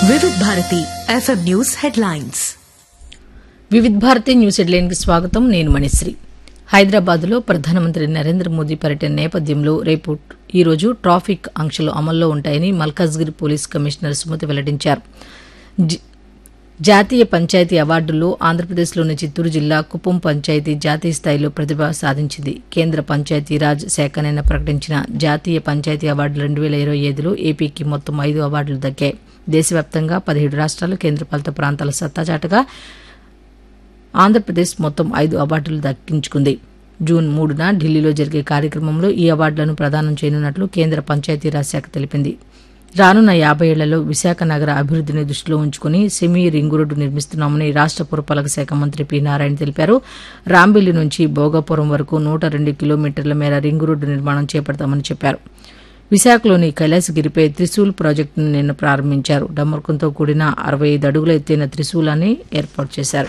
వివిధ Bharati FM news headlines Vividh Bharati news హెడ్లైన్కి స్వాగతం నేను మణిశ్రీ హైదరాబాద్లో ప్రధానమంత్రి నరేంద్ర మోదీ పర్యటన నేపథ్యంలో రేపు ఈ రోజు ట్రాఫిక్ ఆంక్షలు అమల్లో ఉంటాయని మల్కాజ్గిరి పోలీస్ కమిషనర్ సుమతి వెల్లడించారు జి- జాతీయ పంచాయతీ అవార్డుల్లో ఆంధ్రప్రదేశ్లోని చిత్తూరు జిల్లా కుప్పం పంచాయతీ జాతీయ స్థాయిలో ప్రతిభ సాధించింది కేంద్ర పంచాయతీరాజ్ శాఖ నిన్న ప్రకటించిన జాతీయ పంచాయతీ అవార్డులు రెండు వేల ఇరవై ఐదులో ఏపీకి మొత్తం ఐదు అవార్డులు దక్కాయి దేశవ్యాప్తంగా పదిహేడు రాష్ట్రాలు కేంద్రపాలిత ప్రాంతాల సత్తాచాటగా ఆంధ్రప్రదేశ్ మొత్తం ఐదు అవార్డులు దక్కించుకుంది జూన్ మూడున ఢిల్లీలో జరిగే కార్యక్రమంలో ఈ అవార్డులను ప్రదానం చేయనున్నట్లు కేంద్ర పంచాయతీరాజ్ శాఖ తెలిపింది రానున్న యాభై ఏళ్లలో విశాఖ నగర అభివృద్ధిని దృష్టిలో ఉంచుకుని సెమీ రింగు రోడ్డు నిర్మిస్తున్నామని రాష్ట్ర పురపాలక శాఖ మంత్రి పి నారాయణ తెలిపారు రాంబిల్లి నుంచి భోగాపురం వరకు నూట రెండు కిలోమీటర్ల మేర రింగు రోడ్డు నిర్మాణం చేపడతామని చెప్పారు విశాఖలోని కైలాసగిరిపై త్రిశూల్ ప్రాజెక్టును నిన్న ప్రారంభించారు డమ్మర్కంతో కూడిన అరవై ఐదు అడుగుల ఎత్తైన త్రిశూలాన్ని ఏర్పాటు చేశారు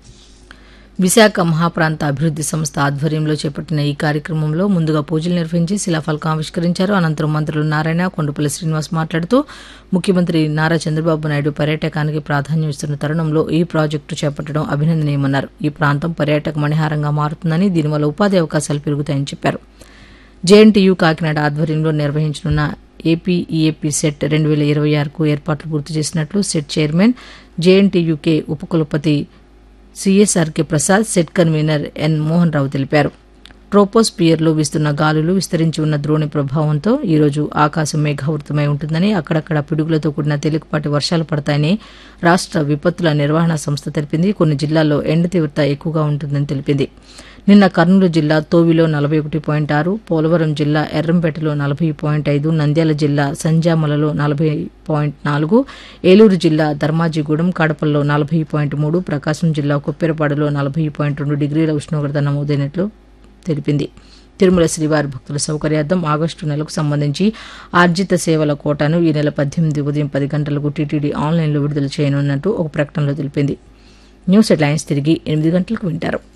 విశాఖ మహాప్రాంత అభివృద్ది సంస్థ ఆధ్వర్యంలో చేపట్టిన ఈ కార్యక్రమంలో ముందుగా పూజలు నిర్వహించి శిలాఫలకం ఆవిష్కరించారు అనంతరం మంత్రులు నారాయణ కొండపల్లి శ్రీనివాస్ మాట్లాడుతూ ముఖ్యమంత్రి నారా చంద్రబాబు నాయుడు పర్యాటకానికి ప్రాధాన్యం ఇస్తున్న తరుణంలో ఈ ప్రాజెక్టు చేపట్టడం అభినందనీయమన్నారు ఈ ప్రాంతం పర్యాటక మణిహారంగా మారుతుందని దీనివల్ల ఉపాధి అవకాశాలు పెరుగుతాయని చెప్పారు జేఎన్టీయూ కాకినాడ ఆధ్వర్యంలో నిర్వహించనున్న ఏపీ ఈఏపీ సెట్ రెండు వేల ఇరవై ఆరుకు ఏర్పాట్లు పూర్తి చేసినట్లు సెట్ చైర్మన్ జేఎన్టీయూకే ఉపకులపతి CSRK Prasad SET convener N Mohan Rao తెలిపారు ట్రోపోస్పియర్లో వీస్తున్న గాలులు విస్తరించి ఉన్న ద్రోణి ప్రభావంతో ఈరోజు ఆకాశం మేఘావృతమై ఉంటుందని అక్కడక్కడ పిడుగులతో కూడిన తేలికపాటి వర్షాలు పడతాయని రాష్ట్ర విపత్తుల నిర్వహణ సంస్థ తెలిపింది కొన్ని జిల్లాల్లో ఎండ తీవ్రత ఎక్కువగా ఉంటుందని తెలిపింది నిన్న కర్నూలు జిల్లా తోవిలో నలభై ఒకటి పాయింట్ ఆరు పోలవరం జిల్లా ఎర్రంపేటలో నలభై పాయింట్ ఐదు నంద్యాల జిల్లా సంజామలలో నలభై పాయింట్ నాలుగు ఏలూరు జిల్లా ధర్మాజిగూడెం కడపల్లో నలభై పాయింట్ మూడు ప్రకాశం జిల్లా కుప్పెరపాడులో నలభై పాయింట్ రెండు డిగ్రీల ఉష్ణోగ్రత నమోదైనట్లు తెలిపింది తిరుమల శ్రీవారి భక్తుల సౌకర్యార్థం ఆగస్టు నెలకు సంబంధించి ఆర్జిత సేవల కోటాను ఈ నెల పద్దెనిమిది ఉదయం పది గంటలకు టీటీడీ ఆన్లైన్లో విడుదల చేయనున్నట్టు ఒక ప్రకటనలో తెలిపింది న్యూస్ హెడ్లైన్స్ తిరిగి ఎనిమిది గంటలకు వింటారు